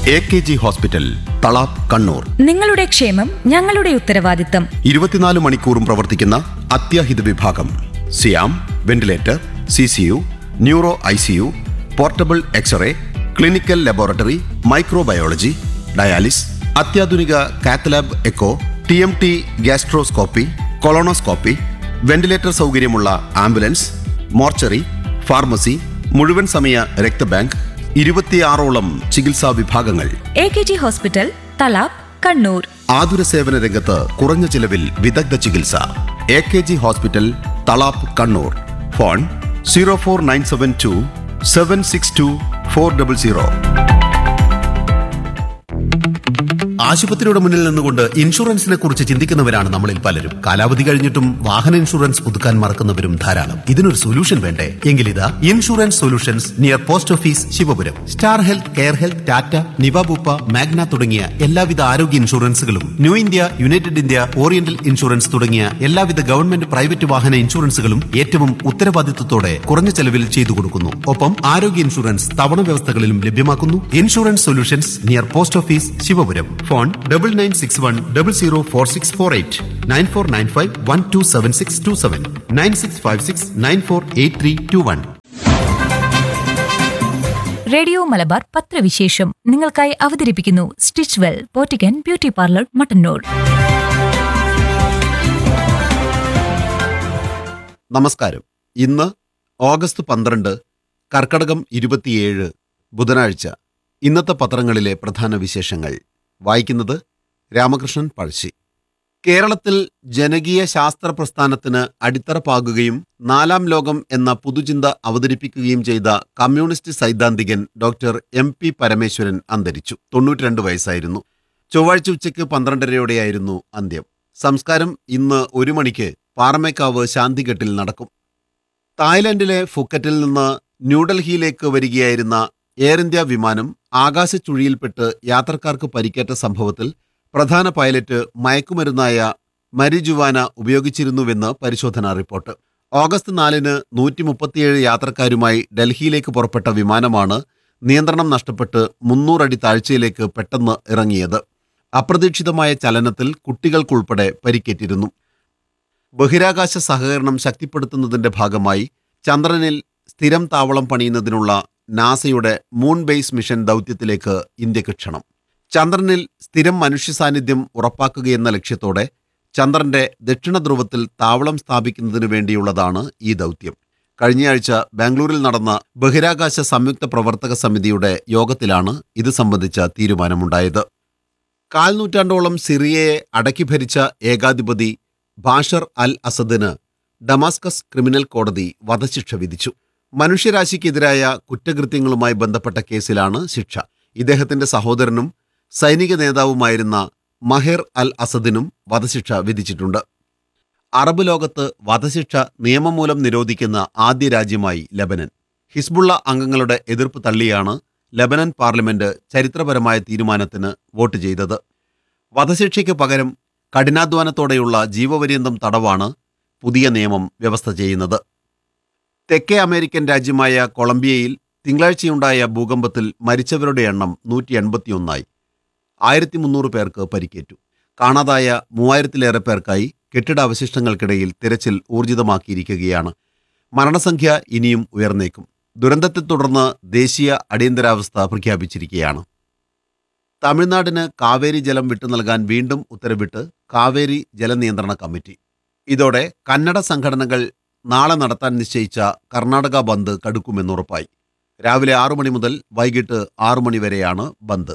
A K G hospital Thalap Kannur നിങ്ങളുടെ ക്ഷേമം ഞങ്ങളുടെ ഉത്തരവാദിത്തം ഇരുപത്തിനാല് മണിക്കൂറും പ്രവർത്തിക്കുന്ന അത്യാഹിത വിഭാഗം സിയാം ventilator C C U neuro I C U portable x-ray clinical laboratory microbiology dialysis അത്യാധുനിക cath lab echo T M T gastroscopy colonoscopy ventilator സൗകര്യമുള്ള ആംബുലൻസ് മോർച്ചറി ഫാർമസി മുഴുവൻ സമയ രക്തബാങ്ക് ഇരുപത്തിയാറോളം ചികിത്സാ വിഭാഗങ്ങൾ A K G hospital Thalap Kannur ആതുര സേവന രംഗത്ത് കുറഞ്ഞ ചിലവിൽ വിദഗ്ധ ചികിത്സ A K G hospital Thalap Kannur phone zero four nine seven two seven six two four double zero ആശുപത്രിയുടെ മുന്നിൽ നിന്നുകൊണ്ട് ഇൻഷുറൻസിനെ കുറിച്ച് ചിന്തിക്കുന്നവരാണ് നമ്മളിൽ പലരും കാലാവധി കഴിഞ്ഞിട്ടും വാഹന ഇൻഷുറൻസ് പുതുക്കാൻ മറക്കുന്നവരും ധാരാളം ഇതിനൊരു സൊല്യൂഷൻ വേണ്ടേ എങ്കിൽ ഇതാ insurance solutions near post office Sivapuram star health care health Tata Niva Bupa Magna തുടങ്ങിയ എല്ലാവിധ ആരോഗ്യ ഇൻഷുറൻസുകളും new India united India oriental insurance തുടങ്ങിയ എല്ലാവിധ ഗവൺമെന്റ് പ്രൈവറ്റ് വാഹന ഇൻഷുറൻസുകളും ഏറ്റവും ഉത്തരവാദിത്വത്തോടെ കുറഞ്ഞ ചെലവിൽ ചെയ്തു കൊടുക്കുന്നു ഒപ്പം ആരോഗ്യ ഇൻഷുറൻസ് തവണ വ്യവസ്ഥകളിലും ലഭ്യമാക്കുന്നു insurance solutions near post office Sivapuram phone double nine six one double zero four six four eight nine four nine five one two seven six two seven nine six five six nine four eight three two one radio Malabar പത്രവിശേഷം നിങ്ങൾക്കായി അവതരിപ്പിക്കുന്നു stitch well boutique beauty parlour Mattannur നമസ്കാരം ഇന്ന് August പന്ത്രണ്ട് കർക്കടകം ഇരുപത്തിയേഴ് ബുധനാഴ്ച ഇന്നത്തെ പത്രങ്ങളിലെ പ്രധാന വിശേഷങ്ങൾ വായിക്കുന്നത് രാമകൃഷ്ണൻ പഴശ്ശി കേരളത്തിൽ ജനകീയ ശാസ്ത്ര പ്രസ്ഥാനത്തിന് അടിത്തറ പാകുകയും നാലാം ലോകം എന്ന പുതുചിന്ത അവതരിപ്പിക്കുകയും ചെയ്ത കമ്മ്യൂണിസ്റ്റ് സൈദ്ധാന്തികൻ ഡോക്ടർ എം പി പരമേശ്വരൻ അന്തരിച്ചു തൊണ്ണൂറ്റിരണ്ട് വയസ്സായിരുന്നു ചൊവ്വാഴ്ച ഉച്ചയ്ക്ക് പന്ത്രണ്ടരയോടെയായിരുന്നു അന്ത്യം സംസ്കാരം ഇന്ന് ഒരു മണിക്ക് പാറമേക്കാവ് ശാന്തിഘട്ടിൽ നടക്കും തായ്ലൻഡിലെ ഫുക്കറ്റിൽ നിന്ന് ന്യൂഡൽഹിയിലേക്ക് വരികയായിരുന്ന എയർ ഇന്ത്യ വിമാനം ആകാശച്ചുഴിയിൽപ്പെട്ട് യാത്രക്കാർക്ക് പരിക്കേറ്റ സംഭവത്തിൽ പ്രധാന പൈലറ്റ് മയക്കുമരുന്നായ മരിജുവാന ഉപയോഗിച്ചിരുന്നുവെന്ന് പരിശോധനാ റിപ്പോർട്ട് ഓഗസ്റ്റ് നാലിന് നൂറ്റി മുപ്പത്തിയേഴ് യാത്രക്കാരുമായി ഡൽഹിയിലേക്ക് പുറപ്പെട്ട വിമാനമാണ് നിയന്ത്രണം നഷ്ടപ്പെട്ട് മുന്നൂറടി താഴ്ചയിലേക്ക് പെട്ടെന്ന് ഇറങ്ങിയത് അപ്രതീക്ഷിതമായ ചലനത്തിൽ കുട്ടികൾക്കുൾപ്പെടെ പരിക്കേറ്റിരുന്നു ബഹിരാകാശ സഹകരണം ശക്തിപ്പെടുത്തുന്നതിന്റെ ഭാഗമായി ചന്ദ്രനിൽ സ്ഥിരം താവളം പണിയുന്നതിനുള്ള നാസയുടെ മൂൺ ബേസ് മിഷൻ ദൗത്യത്തിലേക്ക് ഇന്ത്യക്ക് ക്ഷണം ചന്ദ്രനിൽ സ്ഥിരം മനുഷ്യ സാന്നിധ്യം ഉറപ്പാക്കുകയെന്ന ലക്ഷ്യത്തോടെ ചന്ദ്രന്റെ ദക്ഷിണ ധ്രുവത്തിൽ താവളം സ്ഥാപിക്കുന്നതിനു വേണ്ടിയുള്ളതാണ് ഈ ദൗത്യം കഴിഞ്ഞയാഴ്ച ബാംഗ്ലൂരിൽ നടന്ന ബഹിരാകാശ സംയുക്ത പ്രവർത്തക സമിതിയുടെ യോഗത്തിലാണ് ഇത് സംബന്ധിച്ച തീരുമാനമുണ്ടായത് കാൽനൂറ്റാണ്ടോളം സിറിയയെ അടക്കി ഭരിച്ച ഏകാധിപതി ബാഷർ അൽ അസദിന് ഡമാസ്കസ് ക്രിമിനൽ കോടതി വധശിക്ഷ വിധിച്ചു മനുഷ്യരാശിക്കെതിരായ കുറ്റകൃത്യങ്ങളുമായി ബന്ധപ്പെട്ട കേസിലാണ് ശിക്ഷ ഇദ്ദേഹത്തിന്റെ സഹോദരനും സൈനിക നേതാവുമായിരുന്ന മഹേർ അൽ അസദിനും വധശിക്ഷ വിധിച്ചിട്ടുണ്ട് അറബ് ലോകത്ത് വധശിക്ഷ നിയമം മൂലം നിരോധിക്കുന്ന ആദ്യ രാജ്യമായി ലബനൻ ഹിസ്ബുള്ള അംഗങ്ങളുടെ എതിർപ്പ് തള്ളിയാണ് ലബനൻ പാർലമെന്റ് ചരിത്രപരമായ തീരുമാനത്തിന് വോട്ട് ചെയ്തത് വധശിക്ഷയ്ക്ക് പകരം കഠിനാധ്വാനത്തോടെയുള്ള ജീവപര്യന്തം തടവാണ് പുതിയ നിയമം വ്യവസ്ഥ ചെയ്യുന്നത് തെക്കേ അമേരിക്കൻ രാജ്യമായ കൊളംബിയയിൽ തിങ്കളാഴ്ചയുണ്ടായ ഭൂകമ്പത്തിൽ മരിച്ചവരുടെ എണ്ണം നൂറ്റി എൺപത്തിയൊന്നായി ആയിരത്തി മുന്നൂറ് പേർക്ക് പരിക്കേറ്റു കാണാതായ മൂവായിരത്തിലേറെ പേർക്കായി കെട്ടിടാവശിഷ്ടങ്ങൾക്കിടയിൽ തിരച്ചിൽ ഊർജിതമാക്കിയിരിക്കുകയാണ് മരണസംഖ്യ ഇനിയും ഉയർന്നേക്കും ദുരന്തത്തെ തുടർന്ന് ദേശീയ അടിയന്തരാവസ്ഥ പ്രഖ്യാപിച്ചിരിക്കുകയാണ് തമിഴ്നാടിന് കാവേരി ജലം വിട്ടു നൽകാൻ വീണ്ടും ഉത്തരവിട്ട് കാവേരി ജലനിയന്ത്രണ കമ്മിറ്റി ഇതോടെ കന്നഡ സംഘടനകൾ നാളെ നടത്താൻ നിശ്ചയിച്ച കർണാടക ബന്ദ് കടുക്കുമെന്നുറപ്പായി രാവിലെ ആറു മണി മുതൽ വൈകിട്ട് ആറു മണി വരെയാണ് ബന്ദ്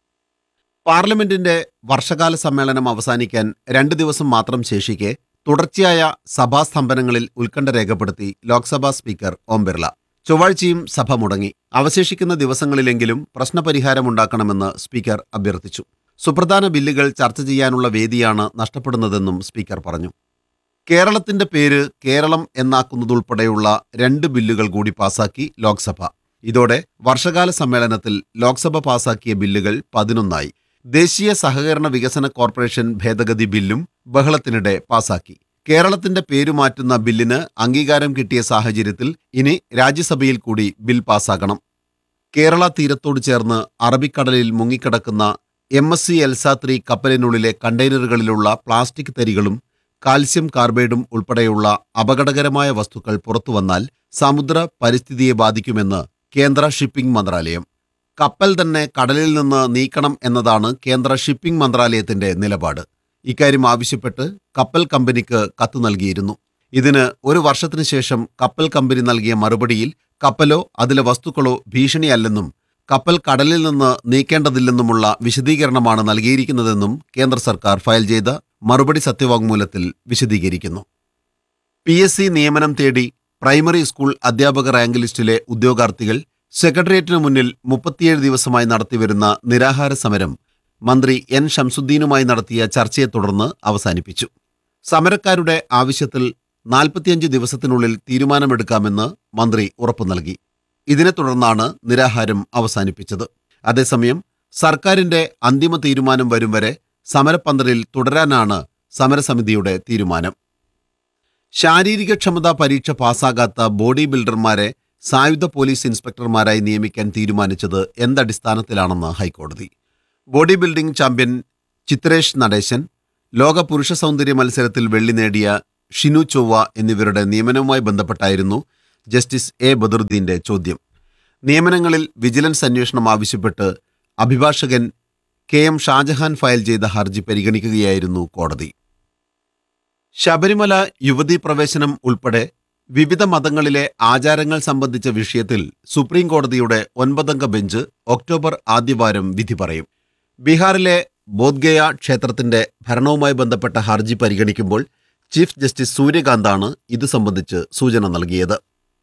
പാർലമെന്റിന്റെ വർഷകാല സമ്മേളനം അവസാനിക്കാൻ രണ്ട് ദിവസം മാത്രം ശേഷിക്കെ തുടർച്ചയായ സഭാസ്തംഭനങ്ങളിൽ ഉത്കണ്ഠ രേഖപ്പെടുത്തി ലോക്സഭാ സ്പീക്കർ ഓം ബിർള ചൊവ്വാഴ്ചയും സഭ മുടങ്ങി അവശേഷിക്കുന്ന ദിവസങ്ങളിലെങ്കിലും പ്രശ്നപരിഹാരമുണ്ടാക്കണമെന്ന് സ്പീക്കർ അഭ്യർത്ഥിച്ചു സുപ്രധാന ബില്ലുകൾ ചർച്ച ചെയ്യാനുള്ള വേദിയാണ് നഷ്ടപ്പെടുന്നതെന്നും സ്പീക്കർ പറഞ്ഞു കേരളത്തിന്റെ പേര് കേരളം എന്നാക്കുന്നതുൾപ്പെടെയുള്ള രണ്ട് ബില്ലുകൾ കൂടി പാസാക്കി ലോക്സഭ ഇതോടെ വർഷകാല സമ്മേളനത്തിൽ ലോക്സഭ പാസാക്കിയ ബില്ലുകൾ പതിനൊന്നായി ദേശീയ സഹകരണ വികസന കോർപ്പറേഷൻ ഭേദഗതി ബില്ലും ബഹളത്തിനിടെ പാസാക്കി കേരളത്തിന്റെ പേരു മാറ്റുന്ന ബില്ലിന് അംഗീകാരം കിട്ടിയ സാഹചര്യത്തിൽ ഇനി രാജ്യസഭയിൽ കൂടി ബിൽ പാസാക്കണം കേരള തീരത്തോട് ചേർന്ന് അറബിക്കടലിൽ മുങ്ങിക്കിടക്കുന്ന എം എസ് സി എൽസാത്രി കപ്പലിനുള്ളിലെ കണ്ടെയ്നറുകളിലുള്ള പ്ലാസ്റ്റിക് തരികളും കാൽസ്യം കാർബൈഡും ഉൾപ്പെടെയുള്ള അപകടകരമായ വസ്തുക്കൾ പുറത്തുവന്നാൽ സമുദ്ര പരിസ്ഥിതിയെ ബാധിക്കുമെന്ന് കേന്ദ്ര ഷിപ്പിംഗ് മന്ത്രാലയം കപ്പൽ തന്നെ കടലിൽ നിന്ന് നീക്കണം എന്നതാണ് കേന്ദ്ര ഷിപ്പിംഗ് മന്ത്രാലയത്തിന്റെ നിലപാട് ഇക്കാര്യം ആവശ്യപ്പെട്ട് കപ്പൽ കമ്പനിക്ക് കത്ത് നൽകിയിരുന്നു ഇതിന് ഒരു വർഷത്തിനു ശേഷം കപ്പൽ കമ്പനി നൽകിയ മറുപടിയിൽ കപ്പലോ അതിലെ വസ്തുക്കളോ ഭീഷണിയല്ലെന്നും കപ്പൽ കടലിൽ നിന്ന് നീക്കേണ്ടതില്ലെന്നുമുള്ള വിശദീകരണമാണ് നൽകിയിരിക്കുന്നതെന്നും കേന്ദ്ര സർക്കാർ ഫയൽ ചെയ്ത മറുപടി സത്യവാങ്മൂലത്തിൽ വിശദീകരിക്കുന്നു പി എസ് സി നിയമനം തേടി പ്രൈമറി സ്കൂൾ അധ്യാപക റാങ്ക് ലിസ്റ്റിലെ ഉദ്യോഗാർത്ഥികൾ സെക്രട്ടേറിയറ്റിനു മുന്നിൽ മുപ്പത്തിയേഴ് ദിവസമായി നടത്തിവരുന്ന നിരാഹാര സമരം മന്ത്രി എൻ ഷംസുദ്ദീനുമായി നടത്തിയ ചർച്ചയെ തുടർന്ന് അവസാനിപ്പിച്ചു സമരക്കാരുടെ ആവശ്യത്തിൽ നാൽപ്പത്തിയഞ്ച് ദിവസത്തിനുള്ളിൽ തീരുമാനമെടുക്കാമെന്ന് മന്ത്രി ഉറപ്പു നൽകി ഇതിനെ തുടർന്നാണ് നിരാഹാരം അവസാനിപ്പിച്ചത് അതേസമയം സർക്കാരിന്റെ അന്തിമ തീരുമാനം വരും വരെ സമരപ്പന്തലിൽ തുടരാനാണ് സമരസമിതിയുടെ തീരുമാനം ശാരീരികക്ഷമതാ പരീക്ഷ പാസ്സാകാത്ത ബോഡി ബിൽഡർമാരെ സായുധ പോലീസ് ഇൻസ്പെക്ടർമാരായി നിയമിക്കാൻ തീരുമാനിച്ചത് എന്തടിസ്ഥാനത്തിലാണെന്ന് ഹൈക്കോടതി body building champion Chitresh Natesan ലോക പുരുഷ സൗന്ദര്യ മത്സരത്തിൽ വെള്ളി നേടിയ ഷിനു ചൊവ്വ എന്നിവരുടെ നിയമനവുമായി ബന്ധപ്പെട്ടായിരുന്നു ജസ്റ്റിസ് എ ബദറുദ്ദീന്റെ ചോദ്യം നിയമനങ്ങളിൽ വിജിലൻസ് അന്വേഷണം ആവശ്യപ്പെട്ട് അഭിഭാഷകൻ കെ എം ഷാജഹാൻ ഫയൽ ചെയ്ത ഹർജി പരിഗണിക്കുകയായിരുന്നു കോടതി ശബരിമല യുവതീ പ്രവേശനം ഉൾപ്പെടെ വിവിധ മതങ്ങളിലെ ആചാരങ്ങൾ സംബന്ധിച്ച വിഷയത്തിൽ സുപ്രീം കോടതിയുടെ ഒൻപതംഗ ബെഞ്ച് ഒക്ടോബർ ആദ്യവാരം വിധി പറയും ബീഹാറിലെ ബോധ്ഗയ ക്ഷേത്രത്തിന്റെ ഭരണവുമായി ബന്ധപ്പെട്ട ഹർജി പരിഗണിക്കുമ്പോൾ ചീഫ് ജസ്റ്റിസ് സൂര്യകാന്താണ് ഇത് സംബന്ധിച്ച് സൂചന നൽകിയത്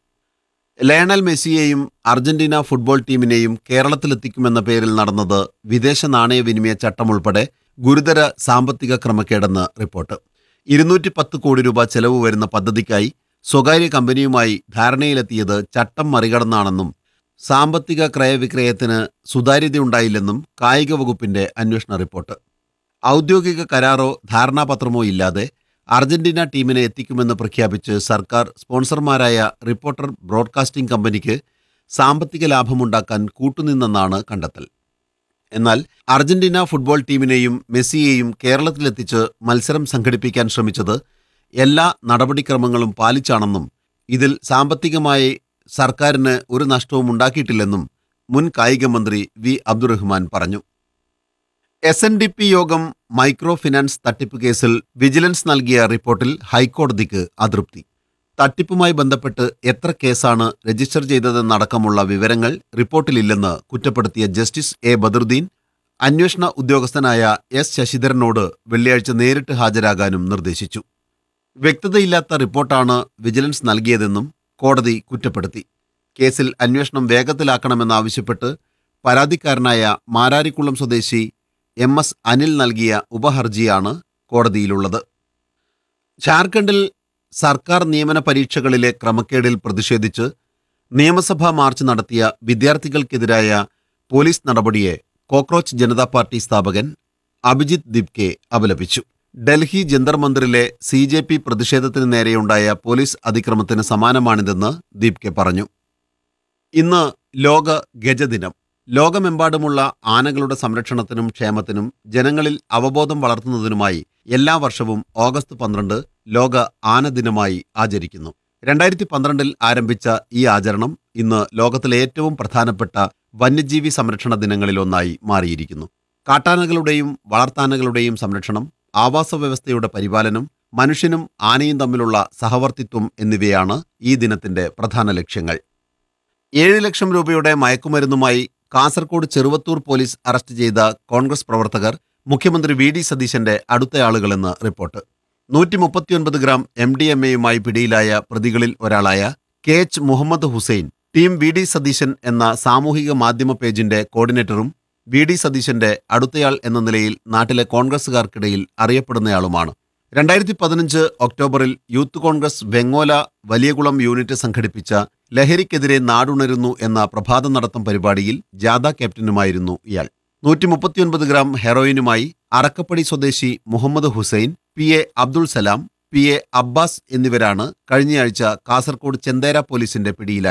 ലയണൽ മെസ്സിയെയും അർജന്റീന ഫുട്ബോൾ ടീമിനെയും കേരളത്തിലെത്തിക്കുമെന്ന പേരിൽ നടന്നത് വിദേശ നാണയവിനിമയ ചട്ടം ഉൾപ്പെടെ ഗുരുതര സാമ്പത്തിക ക്രമക്കേടെന്ന് റിപ്പോർട്ട് ഇരുന്നൂറ്റി പത്ത് കോടി രൂപ ചെലവ് വരുന്ന പദ്ധതിക്കായി സ്വകാര്യ കമ്പനിയുമായി ധാരണയിലെത്തിയത് ചട്ടം മറികടന്നാണെന്നും സാമ്പത്തിക ക്രയവിക്രയത്തിന് സുതാര്യതയുണ്ടായില്ലെന്നും കായിക വകുപ്പിന്റെ അന്വേഷണ റിപ്പോർട്ട് ഔദ്യോഗിക കരാറോ ധാരണാപത്രമോ ഇല്ലാതെ അർജന്റീന ടീമിനെ എത്തിക്കുമെന്ന് പ്രഖ്യാപിച്ച് സർക്കാർ സ്പോൺസർമാരായ റിപ്പോർട്ടർ ബ്രോഡ്കാസ്റ്റിംഗ് കമ്പനിക്ക് സാമ്പത്തിക ലാഭമുണ്ടാക്കാൻ കൂട്ടുനിന്നെന്നാണ് കണ്ടെത്തൽ എന്നാൽ അർജന്റീന ഫുട്ബോൾ ടീമിനെയും മെസ്സിയെയും കേരളത്തിലെത്തിച്ച് മത്സരം സംഘടിപ്പിക്കാൻ ശ്രമിച്ചത് എല്ലാ നടപടിക്രമങ്ങളും പാലിച്ചാണെന്നും ഇതിൽ സാമ്പത്തികമായി സർക്കാരിന് ഒരു നഷ്ടവും ഉണ്ടാക്കിയിട്ടില്ലെന്നും മുൻ കായിക മന്ത്രി വി അബ്ദുറഹ്മാൻ പറഞ്ഞു S N D P Yogam micro finance തട്ടിപ്പ് കേസിൽ വിജിലൻസ് നൽകിയ റിപ്പോർട്ടിൽ ഹൈക്കോടതിക്ക് അതൃപ്തി തട്ടിപ്പുമായി ബന്ധപ്പെട്ട് എത്ര കേസാണ് രജിസ്റ്റർ ചെയ്തതെന്നടക്കമുള്ള വിവരങ്ങൾ റിപ്പോർട്ടിലില്ലെന്ന് കുറ്റപ്പെടുത്തിയ ജസ്റ്റിസ് എ ബദറുദ്ദീൻ അന്വേഷണ ഉദ്യോഗസ്ഥനായ എസ് ശശിധരനോട് വെള്ളിയാഴ്ച നേരിട്ട് ഹാജരാകാനും നിർദ്ദേശിച്ചു വ്യക്തതയില്ലാത്ത റിപ്പോർട്ടാണ് വിജിലൻസ് നൽകിയതെന്നും കോടതി കുറ്റപ്പെടുത്തി കേസിൽ അന്വേഷണം വേഗത്തിലാക്കണമെന്നാവശ്യപ്പെട്ട് പരാതിക്കാരനായ മാരാരിക്കുളം സ്വദേശി എം എസ് അനിൽ നൽകിയ ഉപഹർജിയാണ് കോടതിയിലുള്ളത് ജാർഖണ്ഡിൽ സർക്കാർ നിയമന പരീക്ഷകളിലെ ക്രമക്കേടിൽ പ്രതിഷേധിച്ച് നിയമസഭാ മാർച്ച് നടത്തിയ വിദ്യാർത്ഥികൾക്കെതിരായ പോലീസ് നടപടിയെ കോക്രോച്ച് ജനതാ പാർട്ടി സ്ഥാപകൻ അഭിജിത്ത് ദിബ്കെ അപലപിച്ചു ഡൽഹി ജന്തർ മന്ദിറിലെ സി ജെ പി പ്രതിഷേധത്തിന് നേരെയുണ്ടായ പോലീസ് അതിക്രമത്തിന് സമാനമാണിതെന്ന് ദീപ്കെ പറഞ്ഞു ഇന്ന് ലോക ഗജദിനം ലോകമെമ്പാടുമുള്ള ആനകളുടെ സംരക്ഷണത്തിനും ക്ഷേമത്തിനും ജനങ്ങളിൽ അവബോധം വളർത്തുന്നതിനുമായി എല്ലാ വർഷവും ഓഗസ്റ്റ് പന്ത്രണ്ട് ലോക ആന ദിനമായി ആചരിക്കുന്നു രണ്ടായിരത്തി പന്ത്രണ്ടിൽ ആരംഭിച്ച ഈ ആചരണം ഇന്ന് ലോകത്തിലെ ഏറ്റവും പ്രധാനപ്പെട്ട വന്യജീവി സംരക്ഷണ ദിനങ്ങളിലൊന്നായി മാറിയിരിക്കുന്നു കാട്ടാനകളുടെയും വളർത്താനകളുടെയും സംരക്ഷണം ആവാസ വ്യവസ്ഥയുടെ പരിപാലനം മനുഷ്യനും ആനയും തമ്മിലുള്ള സഹവർത്തിത്വം എന്നിവയാണ് ഈ ദിനത്തിന്റെ പ്രധാന ലക്ഷ്യങ്ങൾ ഏഴ് ലക്ഷം രൂപയുടെ മയക്കുമരുന്നുമായി കാസർഗോഡ് ചെറുവത്തൂർ പോലീസ് അറസ്റ്റ് ചെയ്ത കോൺഗ്രസ് പ്രവർത്തകർ മുഖ്യമന്ത്രി വി ഡി സതീശന്റെ അടുത്തയാളുകളെന്ന് റിപ്പോർട്ട് നൂറ്റി മുപ്പത്തിയൊൻപത് ഗ്രാം എം ഡി എം എയുമായി പിടിയിലായ പ്രതികളിൽ ഒരാളായ K H Muhammad Hussain team V D Satheesan എന്ന സാമൂഹിക മാധ്യമ പേജിന്റെ കോർഡിനേറ്ററും വി ഡി സതീശന്റെ അടുത്തയാൾ എന്ന നിലയിൽ നാട്ടിലെ കോൺഗ്രസുകാർക്കിടയിൽ അറിയപ്പെടുന്നയാളുമാണ് രണ്ടായിരത്തി പതിനഞ്ച് ഒക്ടോബറിൽ യൂത്ത് കോൺഗ്രസ് വെങ്ങോല വലിയകുളം യൂണിറ്റ് സംഘടിപ്പിച്ച ലഹരിക്കെതിരെ നാടുണരുന്നു എന്ന പ്രഭാത നടത്തം പരിപാടിയിൽ ജാഥ ക്യാപ്റ്റനുമായിരുന്നു ഇയാൾ നൂറ്റി മുപ്പത്തിയൊൻപത് ഗ്രാം ഹെറോയിനുമായി അറക്കപ്പടി സ്വദേശി Muhammad Hussain P A Abdul Salam P A Abbas എന്നിവരാണ് കഴിഞ്ഞയാഴ്ച കാസർഗോഡ് ചെന്തേര പോലീസിന്റെ പിടിയിലായത്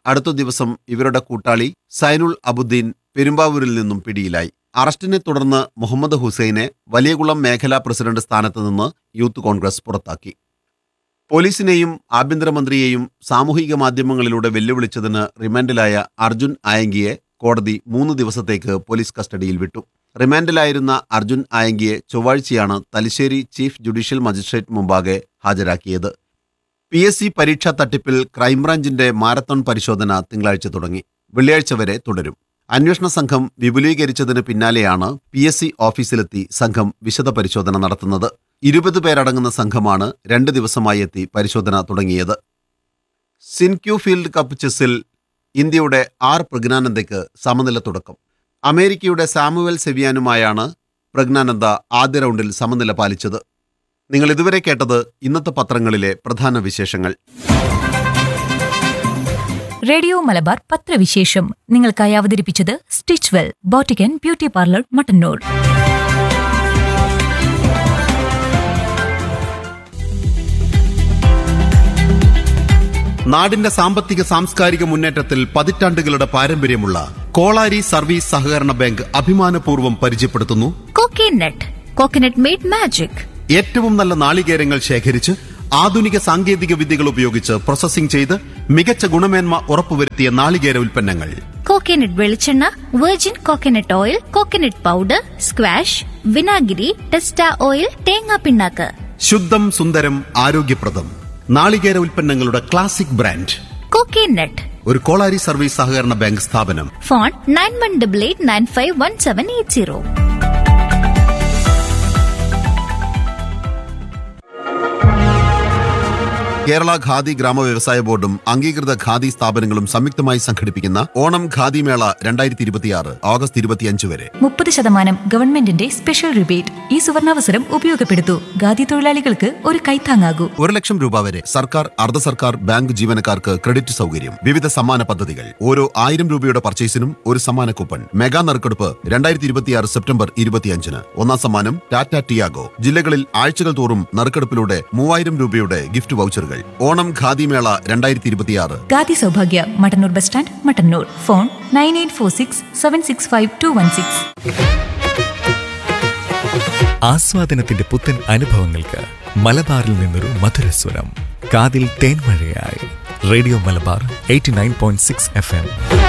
അടുത്ത ദിവസം ഇവരുടെ കൂട്ടാളി സൈനുൾ അബുദ്ദീൻ പെരുമ്പാവൂരിൽ നിന്നും പിടിയിലായി അറസ്റ്റിനെ തുടർന്ന് മുഹമ്മദ് ഹുസൈനെ വലിയകുളം മേഖലാ പ്രസിഡന്റ് സ്ഥാനത്ത് നിന്ന് യൂത്ത് കോൺഗ്രസ് പുറത്താക്കി പോലീസിനെയും ആഭ്യന്തരമന്ത്രിയെയും സാമൂഹിക മാധ്യമങ്ങളിലൂടെ വെല്ലുവിളിച്ചതിന് റിമാൻഡിലായ അർജുൻ ആയങ്കിയെ കോടതി മൂന്ന് ദിവസത്തേക്ക് പോലീസ് കസ്റ്റഡിയിൽ വിട്ടു റിമാൻഡിലായിരുന്ന അർജുൻ ആയങ്കിയെ ചൊവ്വാഴ്ചയാണ് തലശ്ശേരി ചീഫ് ജുഡീഷ്യൽ മജിസ്ട്രേറ്റ് മുമ്പാകെ ഹാജരാക്കിയത് പി എസ് സി പരീക്ഷാ തട്ടിപ്പിൽ ക്രൈംബ്രാഞ്ചിന്റെ മാരത്തോൺ പരിശോധന തിങ്കളാഴ്ച തുടങ്ങി വെള്ളിയാഴ്ച വരെ തുടരും അന്വേഷണ സംഘം വിപുലീകരിച്ചതിന് പിന്നാലെയാണ് പി എസ് സി ഓഫീസിലെത്തി സംഘം വിശദ പരിശോധന നടത്തുന്നത് ഇരുപത് പേരടങ്ങുന്ന സംഘമാണ് രണ്ട് ദിവസമായി എത്തി പരിശോധന തുടങ്ങിയത് സിൻക്യൂ ഫീൽഡ് കപ്പ് ചെസ്സിൽ ഇന്ത്യയുടെ ആർ പ്രജ്ഞാനന്ദയ്ക്ക് സമനില തുടക്കം അമേരിക്കയുടെ സാമുവൽ സെവിയാനുമായാണ് പ്രജ്ഞാനന്ദ ആദ്യ റൗണ്ടിൽ സമനില പാലിച്ചത് നിങ്ങൾ ഇതുവരെ കേട്ടത് ഇന്നത്തെ പത്രങ്ങളിലെ പ്രധാന വിശേഷങ്ങൾ റേഡിയോ മലബാർ പത്രവിശേഷം നിങ്ങൾക്കായി അവതരിപ്പിച്ചത് stitch well boutique beauty parlour Mattannur നാടിന്റെ സാമ്പത്തിക സാംസ്കാരിക മുന്നേറ്റത്തിൽ പതിറ്റാണ്ടുകളുടെ പാരമ്പര്യമുള്ള കോളാരി സർവീസ് സഹകരണ ബാങ്ക് അഭിമാനപൂർവ്വം പരിചയപ്പെടുത്തുന്നു കോക്കനട്ട് കോക്കനട്ട് മെയ്ഡ് മാജിക് ഏറ്റവും നല്ല നാളികേരങ്ങൾ ശേഖരിച്ച് ആധുനിക സാങ്കേതിക വിദ്യകൾ ഉപയോഗിച്ച് പ്രോസസ്സിംഗ് ചെയ്ത് മികച്ച ഗുണമേന്മ ഉറപ്പുവരുത്തിയ നാളികേര ഉൽപ്പന്നങ്ങൾ കോക്കനട്ട് വെളിച്ചെണ്ണ virgin coconut oil coconut powder squash വിനാഗിരി ടെസ്റ്റ ഓയിൽ തേങ്ങാ പിണ്ണാക്ക് ശുദ്ധം സുന്ദരം ആരോഗ്യപ്രദം നാളികേര ഉൽപ്പന്നങ്ങളുടെ ക്ലാസിക് ബ്രാൻഡ് കോക്കനട്ട് ഒരു കോളാരി സർവീസ് സഹകരണ ബാങ്ക് സ്ഥാപനം phone nine one double eight nine five one seven eight zero Kerala khadi ഗ്രാമ വ്യവസായ ബോർഡും അംഗീകൃത ഖാദി സ്ഥാപനങ്ങളും സംയുക്തമായി സംഘടിപ്പിക്കുന്ന ഓണം ഖാദി മേള രണ്ടായിരത്തി ഇരുപത്തിയാറ് ഓഗസ്റ്റ് ഇരുപത്തിയഞ്ച് വരെ മുപ്പത് ശതമാനം ഗവൺമെന്റിന്റെ സ്പെഷ്യൽ റിബേറ്റ് ഈ സുവർണാവസരം ഉപയോഗപ്പെടുത്തൂ ഖാദി തൊഴിലാളികൾക്ക് ഒരു കൈത്താങ്ങാകൂ ഒരു ലക്ഷം രൂപ വരെ സർക്കാർ അർദ്ധ സർക്കാർ ബാങ്ക് ജീവനക്കാർക്ക് ക്രെഡിറ്റ് സൗകര്യം വിവിധ സമ്മാന പദ്ധതികൾ ഓരോ ആയിരം രൂപയുടെ പർച്ചേസിനും ഒരു സമ്മാന കൂപ്പൺ മെഗാ നറുക്കെടുപ്പ് രണ്ടായിരത്തി ഇരുപത്തിയാറ് സെപ്റ്റംബർ ഇരുപത്തിയഞ്ചിന് ഒന്നാം സമ്മാനം ടാറ്റ ടിയാഗോ ജില്ലകളിൽ ആഴ്ചകൾ തോറും നറുക്കെടുപ്പിലൂടെ മൂവായിരം രൂപയുടെ ഗിഫ്റ്റ് വൗച്ചറുകൾ ഓണം ഖാദി മേള രണ്ടായിരത്തി ഇരുപത്തിയാറ് khadi Saubhagya Mattannur bus stand Mattannur phone nine eight four six seven six five two one six ആസ്വാദനത്തിന്റെ പുത്തൻ അനുഭവങ്ങൾക്ക് മലബാറിൽ നിന്നൊരു മധുരസ്വരം കാതിൽ തേൻമഴയായി radio Malabar eighty nine point six F M